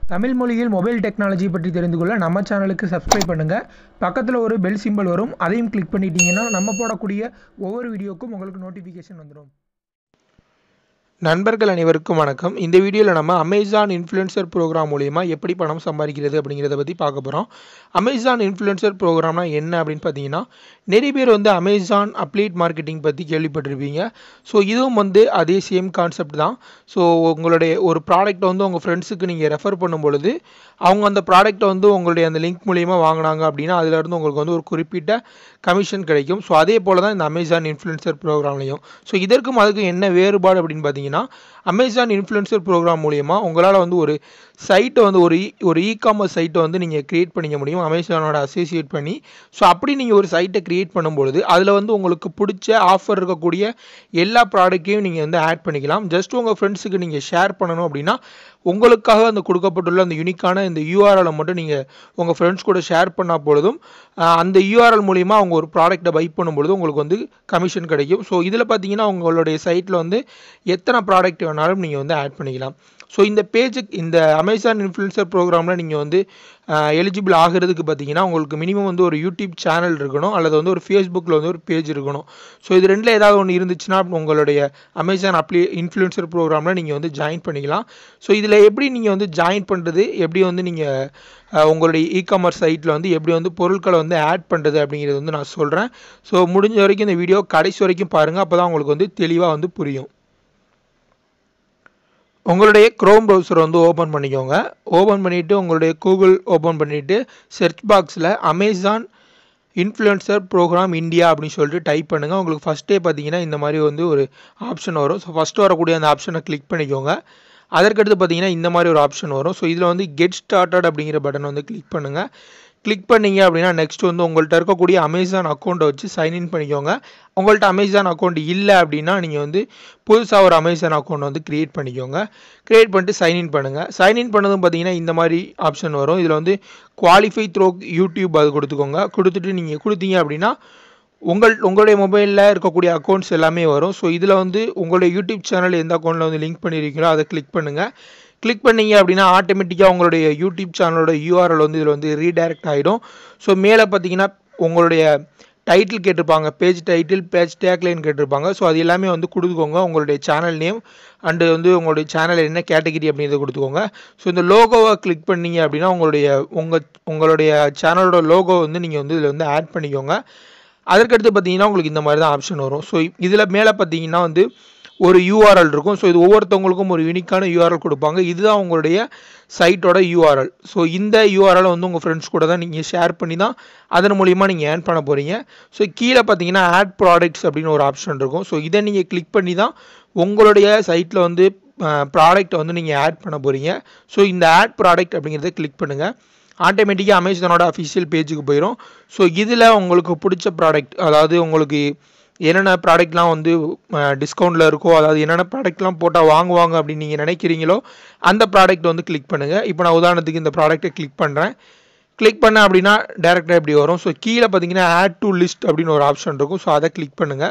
தமிழ் மொழியில் mobile technology பற்றி தெரிந்து கொள்ள நம்ம சேனலுக்கு சப்ஸ்கிரைப் பண்ணுங்கள் பக்கத்தில் ஒரு பெல் சிம்பல் வரும் அதையும் கிளிக் பண்ணிட்டீங்கன்னா நம்ம போடக்கூடிய ஒவ்வொரு வீடியோக்கும் உங்களுக்கு நோட்டிஃபிகேஷன் வந்துடும் நண்பர்கள் அனைவருக்கும் வணக்கம் இந்த வீடியோவில் நம்ம அமேசான் இன்ஃப்ளூயன்சர் ப்ரோக்ராம் மூலிமா எப்படி பணம் சம்பாதிக்கிறது அப்படிங்கிறத பற்றி பார்க்க போகிறோம் அமேசான் இன்ஃப்ளூயன்சர் ப்ரோக்ராம்னா என்ன அப்படின்னு பார்த்தீங்கன்னா நிறைய பேர் வந்து அமேசான் அப்ளேட் மார்க்கெட்டிங் பற்றி கேள்விப்பட்டிருப்பீங்க ஸோ இதுவும் வந்து அதே சேம் கான்செப்ட் தான் ஸோ உங்களுடைய ஒரு ப்ராடக்ட்டை வந்து உங்கள் ஃப்ரெண்ட்ஸுக்கு நீங்கள் ரெஃபர் பண்ணும் பொழுது அவங்க அந்த ப்ராடக்ட்டை வந்து உங்களுடைய அந்த லிங்க் மூலிமா வாங்கினாங்க அப்படின்னா அதிலிருந்து உங்களுக்கு வந்து ஒரு குறிப்பிட்ட கமிஷன் கிடைக்கும் ஸோ அதே போல் தான் இந்த அமேசான் இன்ஃப்ளூயன்சர் ப்ரோக்ராம்லையும் ஸோ இதற்கும் அதுக்கும் என்ன வேறுபாடு அப்படின்னு பார்த்தீங்கன்னா அமேசான் இன்ஃப்ளூயன்சர் ப்ரோக்ராம் மூலிமா உங்களால் வந்து ஒரு சைட்டை வந்து ஒரு இ- ஒரு இ காமர்ஸ் சைட்டை வந்து நீங்கள் க்ரியேட் பண்ணிக்க முடியும் அமேசானோட அசோசியேட் பண்ணி ஸோ அப்படி நீங்கள் ஒரு சைட்டை க்ரியேட் பண்ணும்பொழுது அதில் வந்து உங்களுக்கு பிடிச்ச ஆஃபர் இருக்கக்கூடிய எல்லா ப்ராடக்ட்டையும் நீங்கள் வந்து ஆட் பண்ணிக்கலாம் ஜஸ்ட் உங்கள் ஃப்ரெண்ட்ஸுக்கு நீங்கள் ஷேர் பண்ணணும் அப்படின்னா உங்களுக்காக அந்த கொடுக்கப்பட்டுள்ள அந்த யூனிக்கான இந்த யூஆர்எலை மட்டும் நீங்கள் உங்கள் ஃப்ரெண்ட்ஸ் கூட ஷேர் பண்ணால் பொழுதும் ஆஹ், அந்த யூஆர்எல் மூலிமா அவங்க ஒரு ப்ராடக்ட்டை பை பண்ணும்பொழுது உங்களுக்கு வந்து கமிஷன் கிடைக்கும் ஸோ இதில் பார்த்தீங்கன்னா உங்களுடைய சைட்டில் வந்து எத்தனை ப்ராடக்ட் வேணாலும் நீங்கள் வந்து ஆட் பண்ணிக்கலாம் ஸோ இந்த பேஜுக்கு இந்த அமேசான் இன்ஃப்ளூயன்சர் ப்ரோக்ராமில் நீங்கள் வந்து எலிஜிபிள் ஆகிறதுக்கு பார்த்தீங்கன்னா உங்களுக்கு மினிமம் வந்து ஒரு யூடியூப் சேனல் இருக்கணும் அல்லது வந்து ஒரு ஃபேஸ்புக்கில் வந்து ஒரு பேஜ் இருக்கணும் ஸோ இது ரெண்டில் ஏதாவது ஒன்று இருந்துச்சுன்னா உங்களுடைய அமேசான் அப்ளி இன்ஃப்ளூயன்சர் ப்ரோக்ராமில் நீங்கள் வந்து ஜாயின் பண்ணிக்கலாம் ஸோ இதில் எப்படி நீங்கள் வந்து ஜாயின் பண்ணுறது எப்படி வந்து நீங்கள் உங்களுடைய இ காமர்ஸ் சைட்டில் வந்து எப்படி வந்து பொருட்களை வந்து ஆட் பண்ணுறது அப்படிங்கிறது வந்து நான் சொல்கிறேன் ஸோ முடிஞ்ச வரைக்கும் இந்த வீடியோ கடைசி வரைக்கும் பாருங்கள் அப்போ தான் உங்களுக்கு வந்து தெளிவாக வந்து புரியும் உங்களுடைய க்ரோம் ப்ரௌசரை வந்து ஓப்பன் பண்ணிக்கோங்க ஓப்பன் பண்ணிவிட்டு உங்களுடைய கூகுள் ஓப்பன் பண்ணிவிட்டு செர்ச் பாக்ஸில் அமேசான் இன்ஃப்ளூயன்சர் ப்ரோக்ராம் இந்தியா அப்படின்னு சொல்லிட்டு டைப் பண்ணுங்கள் உங்களுக்கு ஃபஸ்ட்டே பார்த்தீங்கன்னா இந்த மாதிரி வந்து ஒரு ஆப்ஷன் வரும் ஸோ ஃபஸ்ட்டு வரக்கூடிய அந்த ஆப்ஷனை கிளிக் பண்ணிக்கோங்க அதற்கடுத்து பார்த்தீங்கன்னா இந்த மாதிரி ஒரு ஆப்ஷன் வரும் ஸோ இதில் வந்து கெட் ஸ்டார்டட் அப்படிங்கிற பட்டன் வந்து கிளிக் பண்ணுங்கள் கிளிக் பண்ணீங்க அப்படின்னா நெக்ஸ்ட் வந்து உங்கள்கிட்ட இருக்கக்கூடிய அமேசான் அக்கௌண்ட்டை வச்சு சைன்இன் பண்ணிக்கோங்க உங்கள்கிட்ட அமேசான் அக்கௌண்ட் இல்லை அப்படின்னா நீங்கள் வந்து புதுசாக ஒரு அமேசான் அக்கௌண்ட் வந்து க்ரியேட் பண்ணிக்கோங்க க்ரியேட் பண்ணிட்டு சைன்இன் பண்ணுங்கள் சைன்இன் பண்ணதும் பார்த்தீங்கன்னா இந்த மாதிரி ஆப்ஷன் வரும் இதில் வந்து குவாலிஃபை த்ரோ யூடியூப் அது கொடுத்துக்கோங்க கொடுத்துட்டு நீங்கள் கொடுத்தீங்க அப்படின்னா உங்கள் உங்களுடைய மொபைலில் இருக்கக்கூடிய அக்கௌண்ட்ஸ் எல்லாமே வரும் ஸோ இதில் வந்து உங்களுடைய யூடியூப் சேனல் எந்த அக்கௌண்ட்டில் வந்து லிங்க் பண்ணியிருக்கீங்களோ அதை கிளிக் பண்ணுங்கள் கிளிக் பண்ணீங்க அப்படின்னா ஆட்டோமேட்டிக்காக உங்களுடைய யூடியூப் சேனலோட யூஆர்எல் வந்து இதில் வந்து ரீடைரக்ட் ஆகிடும் ஸோ மேலே பார்த்தீங்கன்னா உங்களுடைய டைட்டில் கேட்டிருப்பாங்க பேஜ் டைட்டில் பேஜ் டேக்லைன் கேட்டிருப்பாங்க ஸோ அது எல்லாமே வந்து கொடுத்துக்கோங்க உங்களுடைய சேனல் நேம் அண்டு வந்து உங்களுடைய சேனல் என்ன கேட்டகிரி அப்படிங்கிறத கொடுத்துக்கோங்க ஸோ இந்த லோகோவை கிளிக் பண்ணீங்க அப்படின்னா உங்களுடைய உங்கள் உங்களுடைய சேனலோட லோகோ வந்து நீங்கள் வந்து இதில் வந்து ஆட் பண்ணிக்கோங்க அதற்கடுத்து பார்த்தீங்கன்னா உங்களுக்கு இந்த மாதிரி தான் ஆப்ஷன் வரும் ஸோ இதில் மேலே பார்த்தீங்கன்னா வந்து ஒரு யூஆர்எல் இருக்கும் ஸோ இது ஒவ்வொருத்தவங்களுக்கும் ஒரு யூனிக்கான யூஆர்எல் கொடுப்பாங்க இதுதான் உங்களுடைய சைட்டோட யூஆர்எல் ஸோ இந்த யூஆர்எல் வந்து உங்கள் ஃப்ரெண்ட்ஸ் கூட தான் நீங்கள் ஷேர் பண்ணி தான் அதன் மூலிமா நீங்கள் ஏர்ன் பண்ண போகிறீங்க ஸோ கீழே பார்த்தீங்கன்னா ஆட் ப்ராடக்ட்ஸ் அப்படின்னு ஒரு ஆப்ஷன் இருக்கும் ஸோ இதை நீங்கள் கிளிக் பண்ணி தான் உங்களுடைய சைட்டில் வந்து ப்ராடக்ட்டை வந்து நீங்கள் ஆட் பண்ண போகிறீங்க ஸோ இந்த ஆட் ப்ராடக்ட் அப்படிங்கிறத கிளிக் பண்ணுங்கள் ஆட்டோமேட்டிக்காக அமேசானோட அஃபிஷியல் பேஜுக்கு போயிடும் ஸோ இதில் உங்களுக்கு பிடிச்ச ப்ராடக்ட் அதாவது உங்களுக்கு என்னென்ன ப்ராடக்ட்லாம் வந்து டிஸ்கவுண்ட்டில் இருக்கோ அதாவது என்னென்ன ப்ராடக்ட்லாம் போட்டால் வாங்குவாங்க அப்படின்னு நீங்கள் நினைக்கிறீங்களோ அந்த ப்ராடக்ட் வந்து கிளிக் பண்ணுங்கள் இப்போ நான் உதாரணத்துக்கு இந்த ப்ராடக்ட்டை கிளிக் பண்ணுறேன் கிளிக் பண்ண அப்படின்னா டேரெக்டாக எப்படி வரும் ஸோ கீழே பார்த்தீங்கன்னா ஆட் டு லிஸ்ட் அப்படின்னு ஒரு ஆப்ஷன் இருக்கும் ஸோ அதை கிளிக் பண்ணுங்கள்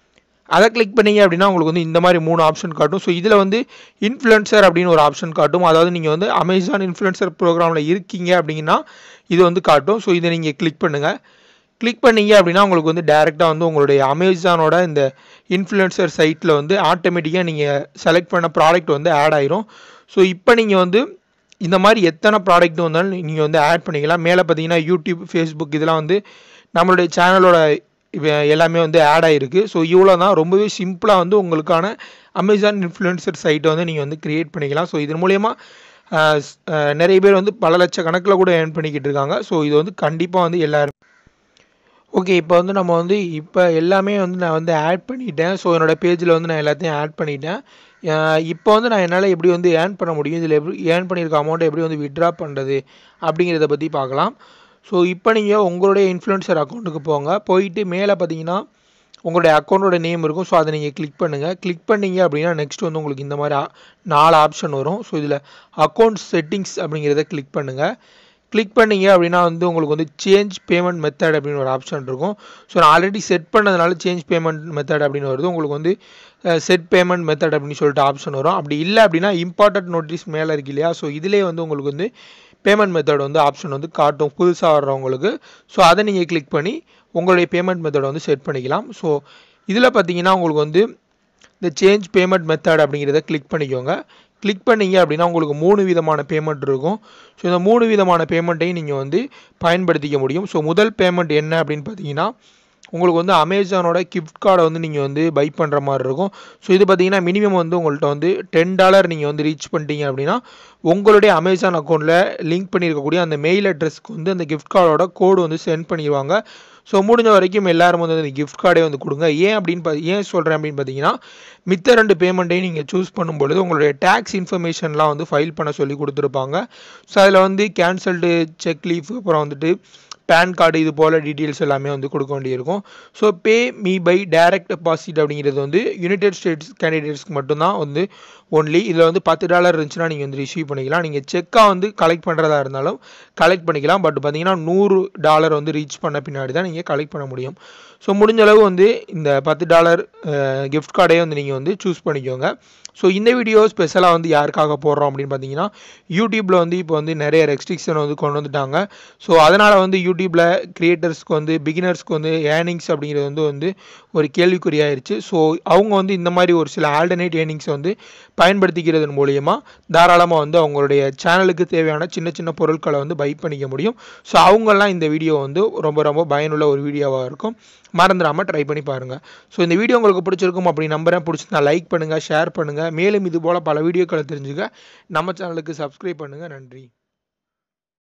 அதை கிளிக் பண்ணீங்க அப்படின்னா உங்களுக்கு வந்து இந்த மாதிரி மூணு ஆப்ஷன் காட்டும் ஸோ இதில் வந்து இன்ஃப்ளூயன்சர் அப்படின்னு ஒரு ஆப்ஷன் காட்டும் அதாவது நீங்கள் வந்து அமேசான் இன்ஃப்ளூயன்சர் ப்ரோக்ராமில் இருக்கீங்க அப்படிங்கன்னா இது வந்து காட்டும் ஸோ இதை நீங்கள் கிளிக் பண்ணுங்கள் கிளிக் பண்ணீங்க அப்படின்னா உங்களுக்கு வந்து டேரெக்டாக வந்து உங்களுடைய அமேசானோட இந்த இன்ஃப்ளூயன்சர் சைட்டில் வந்து ஆட்டோமேட்டிக்காக நீங்கள் செலக்ட் பண்ண ப்ராடக்ட் வந்து ஆட் ஆயிரும் ஸோ இப்போ நீங்கள் வந்து இந்த மாதிரி எத்தனை ப்ராடக்ட் வந்தாலும் நீங்கள் வந்து ஆட் பண்ணிக்கலாம் மேலே பார்த்தீங்கன்னா யூடியூப் ஃபேஸ்புக் இதெல்லாம் வந்து நம்மளுடைய சேனலோட இவ- எல்லாமே வந்து ஆட் ஆகிருக்கு ஸோ இவ்வளோ தான் ரொம்பவே சிம்பிளாக வந்து உங்களுக்கான அமேசான் இன்ஃப்ளூயன்சர் சைட்டை வந்து நீங்கள் வந்து க்ரியேட் பண்ணிக்கலாம் ஸோ இதன் மூலயமா ஆஹ், ஸ்- ஆஹ், நிறைய பேர் வந்து பல லட்சக்கணக்கில் கூட ஏர்ன் பண்ணிக்கிட்டு இருக்காங்க ஸோ இது வந்து கண்டிப்பாக வந்து எல்லாரும் ஓகே இப்போ வந்து நம்ம வந்து இப்போ எல்லாமே வந்து நான் வந்து ஆட் பண்ணிட்டேன் ஸோ என்னோடய பேஜில் வந்து நான் எல்லாத்தையும் ஆட் பண்ணிட்டேன் அஹ் இப்போ வந்து நான் என்னால் எப்படி வந்து ஏர்ன் பண்ண முடியும் இதில் எப்படி ஏர்ன் பண்ணியிருக்க அமௌண்ட்டை எப்படி வந்து விட்ரா பண்ணுறது அப்படிங்கிறத பற்றி பார்க்கலாம் ஸோ இப்போ நீங்கள் உங்களுடைய இன்ஃப்ளூயன்சர் அக்கௌண்ட்டுக்கு போங்க போயிட்டு மேலே பார்த்தீங்கன்னா உங்களுடைய அக்கௌண்ட்டோட நேம் இருக்கும் ஸோ அதை நீங்கள் கிளிக் பண்ணுங்கள் கிளிக் பண்ணீங்க அப்படின்னா நெக்ஸ்ட் வந்து உங்களுக்கு இந்த மாதிரி ஆ- நாலு ஆப்ஷன் வரும் ஸோ இதில் அக்கௌண்ட் செட்டிங்ஸ் அப்படிங்கிறத கிளிக் பண்ணுங்கள் கிளிக் பண்ணீங்க அப்படின்னா வந்து உங்களுக்கு வந்து சேஞ்ச் பேமெண்ட் மெத்தட் அப்படின்னு ஒரு ஆப்ஷன் இருக்கும் ஸோ நான் ஆல்ரெடி செட் பண்ணதுனால சேஞ்ச் பேமெண்ட் மெத்தட் அப்படின்னு வருது உங்களுக்கு வந்து செட் பேமெண்ட் மெத்தட் அப்படின்னு சொல்லிட்டு ஆப்ஷன் வரும் அப்படி இல்லை அப்படின்னா இம்பார்ட்டன்ட் நோட்டீஸ் மேலே இருக்கு இல்லையா ஸோ இதிலே வந்து உங்களுக்கு வந்து பேமெண்ட் மெத்தட் வந்து ஆப்ஷன் வந்து காட்டும் புதுசாக வர்றவங்களுக்கு ஸோ அதை நீங்கள் கிளிக் பண்ணி உங்களுடைய பேமெண்ட் மெத்தடை வந்து செட் பண்ணிக்கலாம் ஸோ இதில் பார்த்தீங்கன்னா உங்களுக்கு வந்து இந்த சேஞ்ச் பேமெண்ட் மெத்தட் அப்படிங்கிறத கிளிக் பண்ணிக்கோங்க கிளிக் பண்ணீங்க அப்படின்னா உங்களுக்கு மூணு விதமான பேமெண்ட் இருக்கும் ஸோ இந்த மூணு விதமான பேமெண்ட்டையும் நீங்கள் வந்து பயன்படுத்திக்க முடியும் ஸோ முதல் பேமெண்ட் என்ன அப்படின்னு பார்த்தீங்கன்னா உங்களுக்கு வந்து அமேசானோட கிஃப்ட் கார்டை வந்து நீங்கள் வந்து பை பண்ணுற மாதிரி இருக்கும் ஸோ இது பார்த்தீங்கன்னா மினிமம் வந்து உங்கள்கிட்ட வந்து டென் டாலர் நீங்கள் வந்து ரீச் பண்ணிட்டீங்க அப்படின்னா உங்களுடைய அமேசான் அக்கௌண்ட்டில் லிங்க் பண்ணியிருக்கக்கூடிய அந்த மெயில் அட்ரஸ்க்கு வந்து அந்த கிஃப்ட் கார்டோட கோடு வந்து சென்ட் பண்ணிடுவாங்க ஸோ முடிஞ்ச வரைக்கும் எல்லாரும் வந்து அந்த கிஃப்ட் கார்டே வந்து கொடுங்க ஏன் அப்படின்னு பா ஏன் சொல்கிறேன் அப்படின்னு பார்த்தீங்கன்னா மித்த ரெண்டு பேமெண்ட்டையும் நீங்கள் சூஸ் பண்ணும்பொழுது உங்களுடைய டேக்ஸ் இன்ஃபர்மேஷன்லாம் வந்து ஃபைல் பண்ண சொல்லி கொடுத்துருப்பாங்க ஸோ அதில் வந்து கேன்சல்டு செக் லீஃப் அப்புறம் வந்துட்டு பேன் கார்டு இது போல் டீட்டெயில்ஸ் எல்லாமே வந்து கொடுக்க வேண்டியிருக்கும் so pay me by direct deposit அப்படிங்கிறது வந்து யுனைடெட் ஸ்டேட்ஸ் கேண்டிடேட்ஸ்க்கு மட்டும்தான் வந்து ஒன்லி இதில் வந்து பத்து டாலர் இருந்துச்சுன்னா நீங்கள் வந்து ரிசீவ் பண்ணிக்கலாம் நீங்கள் செக்காக வந்து கலெக்ட் பண்ணுறதா இருந்தாலும் கலெக்ட் பண்ணிக்கலாம் பட் பார்த்தீங்கன்னா நூறு டாலர் வந்து ரீச் பண்ண பின்னாடி தான் நீங்கள் கலெக்ட் பண்ண முடியும் ஸோ முடிஞ்ச அளவு வந்து இந்த பத்து டாலர் கிஃப்ட் கார்டே வந்து நீங்கள் வந்து சூஸ் பண்ணிக்கோங்க ஸோ இந்த வீடியோ ஸ்பெஷலாக வந்து யாருக்காக போடுறோம் அப்படின்னு பார்த்தீங்கன்னா யூடியூப்பில் வந்து இப்போ வந்து நிறைய ரெஸ்ட்ரிக்ஷன் வந்து கொண்டு வந்துட்டாங்க ஸோ அதனால் வந்து யூடியூப்பில் கிரியேட்டர்ஸ்க்கு வந்து பிகினர்ஸ்க்கு வந்து ஏர்னிங்ஸ் அப்படிங்கிறது வந்து வந்து ஒரு கேள்விக்குறியாயிருச்சு ஸோ அவங்க வந்து இந்த மாதிரி ஒரு சில ஆல்டர்னேட் ஏர்னிங்ஸ் வந்து பயன்படுத்திக்கிறதன் மூலியமாக தாராளமாக வந்து அவங்களுடைய சேனலுக்கு தேவையான சின்ன சின்ன பொருட்களை வந்து பை பண்ணிக்க முடியும் ஸோ அவங்கெல்லாம் இந்த வீடியோ வந்து ரொம்ப ரொம்ப பயனுள்ள ஒரு வீடியோவாக இருக்கும் மறந்துடாமல் ட்ரை பண்ணி பாருங்கள் ஸோ இந்த வீடியோ உங்களுக்கு பிடிச்சிருக்கும் அப்படி நம்புறேன் பிடிச்சிருந்தா லைக் பண்ணுங்கள் ஷேர் பண்ணுங்கள் மேலும் இது போல் பல வீடியோக்களை தெரிஞ்சுக்க நம்ம சேனலுக்கு சப்ஸ்கிரைப் பண்ணுங்கள் நன்றி